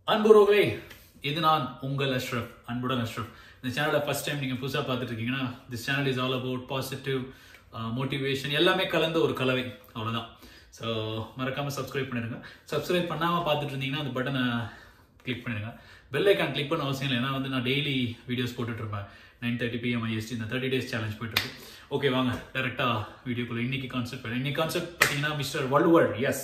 அன்புறவுகளே இது நான் உங்கள் அஷ்ரஃப் அன்புடன் அஷ்ரஃப் இந்த சேனலை ஃபர்ஸ்ட் டைம் நீங்கள் புதுசாக பார்த்துட்டு இருக்கீங்கன்னா this channel is all about positive motivation எல்லாமே கலந்த ஒரு கலவை அவ்வளோதான் ஸோ மறக்காமல் சப்ஸ்கிரைப் பண்ணிடுங்க சப்ஸ்கிரைப் பண்ணாமல் பார்த்துட்டு இருந்தீங்கன்னா அந்த பட்டனை கிளிக் பண்ணிடுங்க பெல் ஐக்கான் கிளிக் பண்ண அவசியம் இல்லை ஏன்னா வந்து நான் டெய்லி வீடியோஸ் போட்டுட்டு இருப்பேன் நைன் தேர்ட்டி பிஎம் ஐஎஸ்டி இந்த தேர்ட்டி டேஸ் சேலஞ்ச் போயிட்டு இருக்கு ஓகே வாங்க டேரெக்டாக வீடியோக்குள்ள இன்னைக்கு கான்செப்ட் இன்னைக்கு கான்செப்ட் பார்த்தீங்கன்னா மிஸ்டர் வள்ளுவர் எஸ்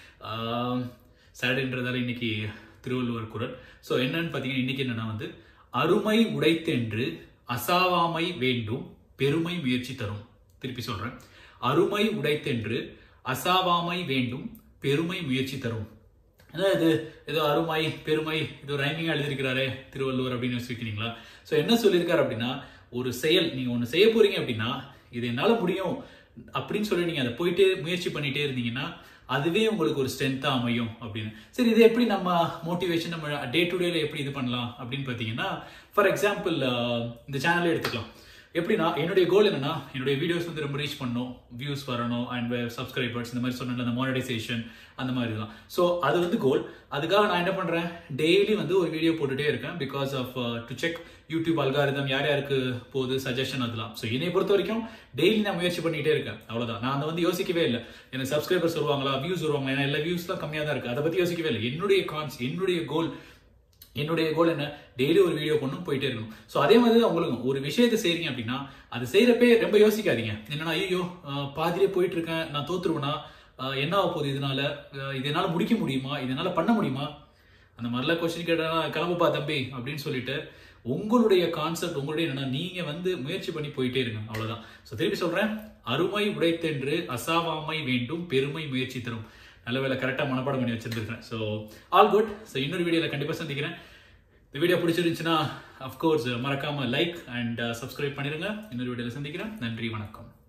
சாட்டர்டேன்றதால இன்னைக்கு திருவள்ளுவர் குரல் ஸோ என்னன்னு பார்த்தீங்கன்னா இன்னைக்கு என்னன்னா வந்து அருமை உடைத்தென்று அசாவாமை வேண்டும் பெருமை முயற்சி தரும் திருப்பி சொல்றேன் அருமை உடைத்தென்று அசாவாமை வேண்டும் பெருமை முயற்சி தரும் அதாவது ஏதோ அருமை பெருமை ஏதோ ரைமிங்காக எழுதியிருக்கிறாரே திருவள்ளுவர் அப்படின்னு வச்சுருக்கீங்களா ஸோ என்ன சொல்லியிருக்காரு அப்படின்னா ஒரு செயல் நீங்கள் ஒன்று செய்ய போறீங்க அப்படின்னா இது என்னால் முடியும் அப்படின்னு சொல்லி நீங்கள் அதை போயிட்டே முயற்சி பண்ணிட்டே இருந்தீங்கன்னா அதுவே உங்களுக்கு ஒரு ஸ்ட்ரென்த்தாக அமையும் அப்படின்னு சரி இதை எப்படி நம்ம மோட்டிவேஷன் நம்ம டே டு டேல எப்படி இது பண்ணலாம் அப்படின்னு பார்த்தீங்கன்னா ஃபார் எக்ஸாம்பிள் இந்த சேனலே எடுத்துக்கலாம் எப்படின்னா என்னுடைய கோல் என்னன்னா என்னுடைய வீடியோஸ் வந்து ரொம்ப ரீச் பண்ணணும் வியூஸ் வரணும் அண்ட் சப்ஸ்கிரைபர்ஸ் இந்த மாதிரி சொன்ன அந்த மானிடைசேஷன் அந்த மாதிரி தான் ஸோ அது வந்து கோல் அதுக்காக நான் என்ன பண்ணுறேன் டெய்லி வந்து ஒரு வீடியோ போட்டுட்டே இருக்கேன் because of to check YouTube algorithm யார் யாருக்கு போகுது சஜஷன் அதெல்லாம் ஸோ என்னை பொறுத்த வரைக்கும் டெய்லி நான் முயற்சி பண்ணிட்டே இருக்கேன் அவ்வளோதான் நான் அதை வந்து யோசிக்கவே இல்லை எனக்கு சப்ஸ்கிரைபர்ஸ் வருவாங்களா வியூஸ் வருவாங்களா ஏன்னா எல்லா வியூஸ்லாம் கம்மியாக தான் இருக்குது அதை பற்றி யோசிக்கவே இல்லை என்னுடைய கான்ஸ் என்னுடைய கோல் என்னுடைய கோல் என்ன டெய்லி ஒரு வீடியோ பண்ணும் போயிட்டே இருக்கணும் ஸோ அதே மாதிரி தான் உங்களுக்கும் ஒரு விஷயத்தை செய்றீங்க அப்படின்னா அது செய்யறப்பே ரொம்ப யோசிக்காதீங்க என்னன்னா ஐயோ பாதிலே போயிட்டு இருக்கேன் நான் தோத்துருவேனா என்ன ஆக போகுது இதனால இது என்னால் முடிக்க முடியுமா இதனால பண்ண முடியுமா அந்த மாதிரிலாம் கொஸ்டின் கேட்டா கிளம்புப்பா தம்பி அப்படின்னு சொல்லிட்டு உங்களுடைய கான்செப்ட் உங்களுடைய என்னன்னா நீங்க வந்து முயற்சி பண்ணி போயிட்டே இருங்க அவ்வளவுதான் ஸோ திருப்பி சொல்றேன் அருமை உடைத்தென்று அசாவாமை வேண்டும் பெருமை முயற்சி தரும் நல்ல வேலை கரெக்டாக மனப்பாடம் பண்ணி வச்சிருந்துருக்கேன் ஸோ ஆல் குட் ஸோ இன்னொரு வீடியோவில் கண்டிப்பாக சந்திக்கிறேன் இந்த வீடியோ பிடிச்சிருந்துச்சுன்னா அஃப்கோர்ஸ் மறக்காம லைக் அண்ட் சப்ஸ்கிரைப் பண்ணிடுங்க இன்னொரு வீடியோவில் சந்திக்கிறேன் நன்றி வணக்கம்